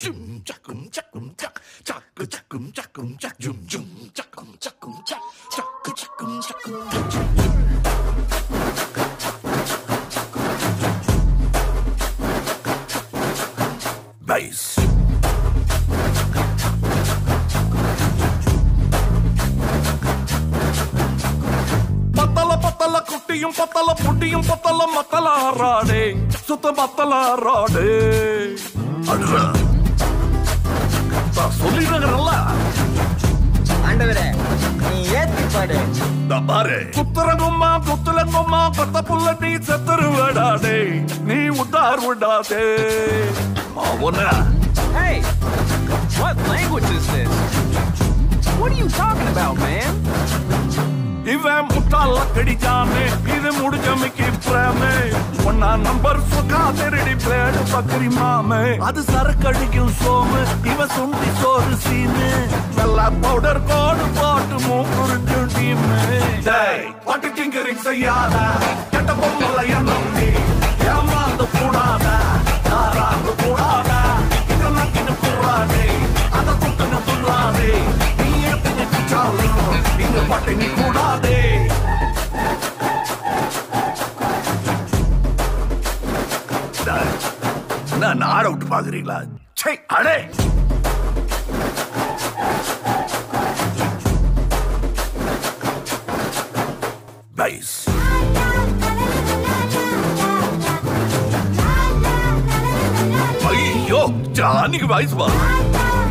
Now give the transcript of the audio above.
Jum jackum jackum jack. Jack jackum jackum jack. Jum jum jackum jackum jack. Jack jackum jackum jack. Bass. பத்தல பத்தல குட்டியும் பத்தல புட்டியும் பத்தல மத்தல ஆறாடே சுத்த மத்தல ஆறாடே அடுறா சொல்லிடுறல ஆண்டவரே நீ ஏத்தி பாடு பாரு குத்துறங்கும்மா குத்துலங்கும்மா கொத்த புள்ள நீ செத்துருவடாடே நீ உத்தார் விடாதே அவன Hey, what language is this? What are you talking about, man? இவன் முட்டாள கடிச்சானே இது முடிச்சமைக்கு பிரேமே ஒன்னா நம்பர் சுகா திருடி பிளேடு பக்கரி மாமே அது சரக்கடிக்கும் சோமு இவன் சுண்டி சோறு சீனு நல்லா பவுடர் கோடு போட்டு மூக்குறிஞ்சு டீமு டேய் பாட்டு டிங்கரிங் செய்யாத கெட்ட பொம்மல எண்ணம் நீ ஏமாந்து கூடாத யாராந்து கூடாத இங்க நக்கின்னு கூடாதே அத குட்டுன்னு துள்ளாதே நீ எத்தனை குச்சாலும் இங்க பட்டினி கூடாதே நான் நாட விட்டு பாக்குறீங்களா சே அடே பைஸ் ஐயோ ஜானிக்கு வயசு வா